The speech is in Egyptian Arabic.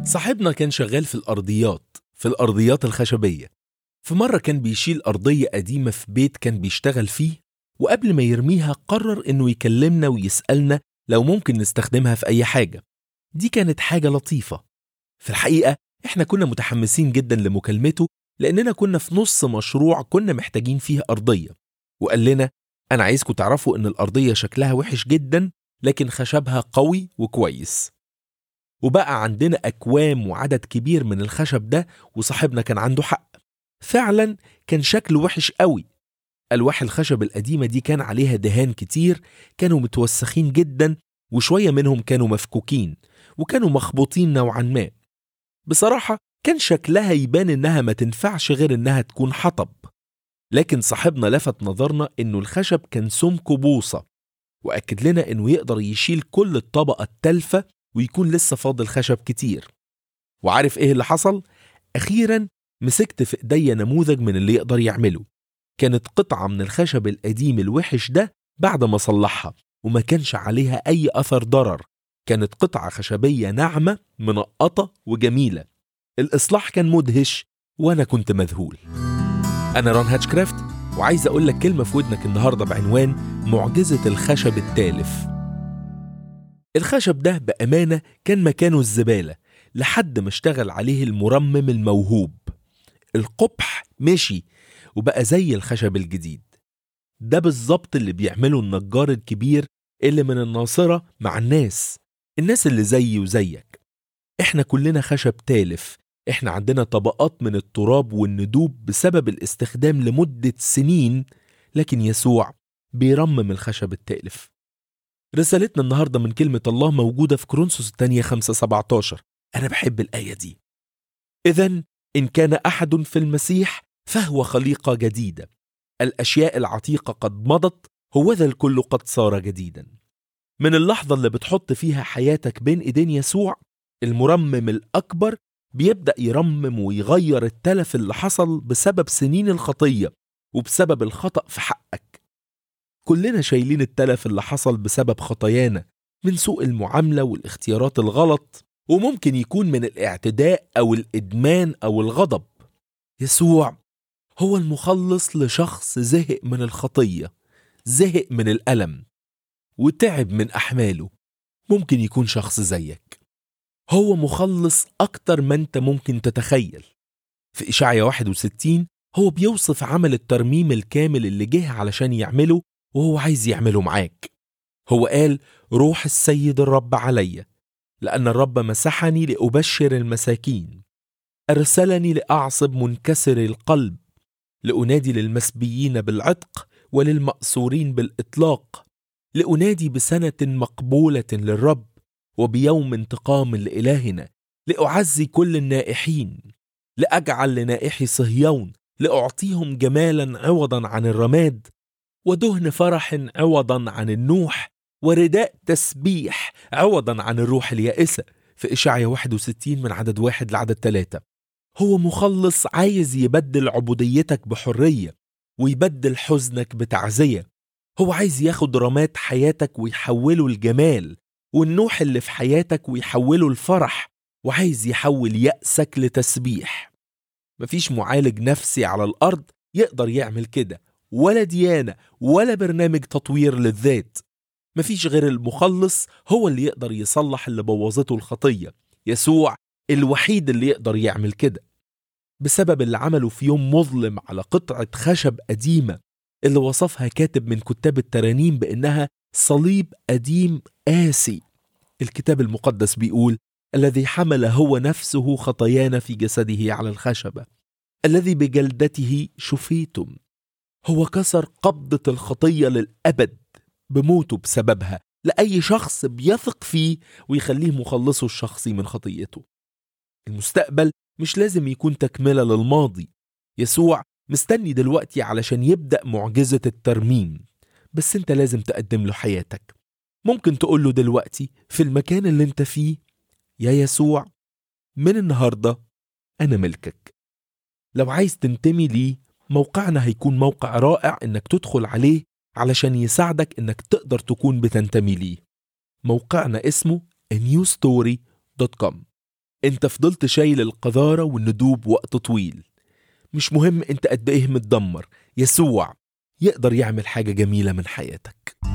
صاحبنا كان شغال في الأرضيات في الأرضيات الخشبية في مرة كان بيشيل أرضية قديمة في بيت كان بيشتغل فيه وقبل ما يرميها قرر إنه يكلمنا ويسألنا لو ممكن نستخدمها في أي حاجة دي كانت حاجة لطيفة في الحقيقة إحنا كنا متحمسين جدا لمكالمته لأننا كنا في نص مشروع كنا محتاجين فيه أرضية وقال لنا أنا عايزكم تعرفوا إن الأرضية شكلها وحش جدا لكن خشبها قوي وكويس وبقى عندنا أكوام وعدد كبير من الخشب ده وصاحبنا كان عنده حق فعلا كان شكله وحش قوي ألواح الخشب القديمة دي كان عليها دهان كتير كانوا متوسخين جدا وشوية منهم كانوا مفكوكين وكانوا مخبوطين نوعا ما بصراحة كان شكلها يبان إنها ما تنفعش غير إنها تكون حطب لكن صاحبنا لفت نظرنا إنه الخشب كان سمكه بوصة وأكد لنا إنه يقدر يشيل كل الطبقة التالفة ويكون لسه فاضل خشب كتير وعارف إيه اللي حصل؟ أخيرا مسكت في إيديا نموذج من اللي يقدر يعمله كانت قطعة من الخشب القديم الوحش ده بعد ما صلحها وما كانش عليها أي أثر ضرر كانت قطعة خشبية ناعمة منقطة وجميلة الإصلاح كان مدهش وأنا كنت مذهول أنا ران هاتشكرافت وعايز أقول لك كلمة في ودنك النهاردة بعنوان معجزة الخشب التالف الخشب ده بأمانة كان مكانه الزبالة لحد ما اشتغل عليه المرمم الموهوب القبح مشي وبقى زي الخشب الجديد ده بالظبط اللي بيعمله النجار الكبير اللي من الناصرة مع الناس الناس اللي زيي وزيك احنا كلنا خشب تالف احنا عندنا طبقات من التراب والندوب بسبب الاستخدام لمدة سنين لكن يسوع بيرمم الخشب التالف رسالتنا النهاردة من كلمة الله موجودة في كورنثوس الثانية 5 17 أنا بحب الآية دي إذا إن كان أحد في المسيح فهو خليقة جديدة الأشياء العتيقة قد مضت هوذا الكل قد صار جديدا من اللحظة اللي بتحط فيها حياتك بين إيدين يسوع المرمم الأكبر بيبدأ يرمم ويغير التلف اللي حصل بسبب سنين الخطية وبسبب الخطأ في حقك كلنا شايلين التلف اللي حصل بسبب خطايانا من سوء المعاملة والاختيارات الغلط وممكن يكون من الاعتداء أو الإدمان أو الغضب يسوع هو المخلص لشخص زهق من الخطية زهق من الألم وتعب من أحماله ممكن يكون شخص زيك هو مخلص أكتر ما أنت ممكن تتخيل في إشعيا 61 هو بيوصف عمل الترميم الكامل اللي جه علشان يعمله وهو عايز يعمله معاك هو قال روح السيد الرب عليا لأن الرب مسحني لأبشر المساكين أرسلني لأعصب منكسر القلب لأنادي للمسبيين بالعتق وللمأسورين بالإطلاق لأنادي بسنة مقبولة للرب وبيوم انتقام لإلهنا لأعزي كل النائحين لأجعل لنائحي صهيون لأعطيهم جمالا عوضا عن الرماد ودهن فرح عوضا عن النوح ورداء تسبيح عوضا عن الروح اليائسة في إشعيا 61 من عدد واحد لعدد ثلاثة هو مخلص عايز يبدل عبوديتك بحرية ويبدل حزنك بتعزية هو عايز ياخد رماد حياتك ويحوله الجمال والنوح اللي في حياتك ويحوله الفرح وعايز يحول يأسك لتسبيح مفيش معالج نفسي على الأرض يقدر يعمل كده ولا ديانة ولا برنامج تطوير للذات مفيش غير المخلص هو اللي يقدر يصلح اللي بوظته الخطية يسوع الوحيد اللي يقدر يعمل كده بسبب اللي عمله في يوم مظلم على قطعة خشب قديمة اللي وصفها كاتب من كتاب الترانيم بأنها صليب قديم قاسي الكتاب المقدس بيقول الذي حمل هو نفسه خطايانا في جسده على الخشبة الذي بجلدته شفيتم هو كسر قبضة الخطية للأبد بموته بسببها لأي شخص بيثق فيه ويخليه مخلصه الشخصي من خطيته المستقبل مش لازم يكون تكملة للماضي يسوع مستني دلوقتي علشان يبدأ معجزة الترميم بس انت لازم تقدم له حياتك ممكن تقول له دلوقتي في المكان اللي انت فيه يا يسوع من النهاردة أنا ملكك لو عايز تنتمي ليه موقعنا هيكون موقع رائع انك تدخل عليه علشان يساعدك انك تقدر تكون بتنتمي ليه موقعنا اسمه newstory.com انت فضلت شايل القذارة والندوب وقت طويل مش مهم انت قد ايه متدمر يسوع يقدر يعمل حاجة جميلة من حياتك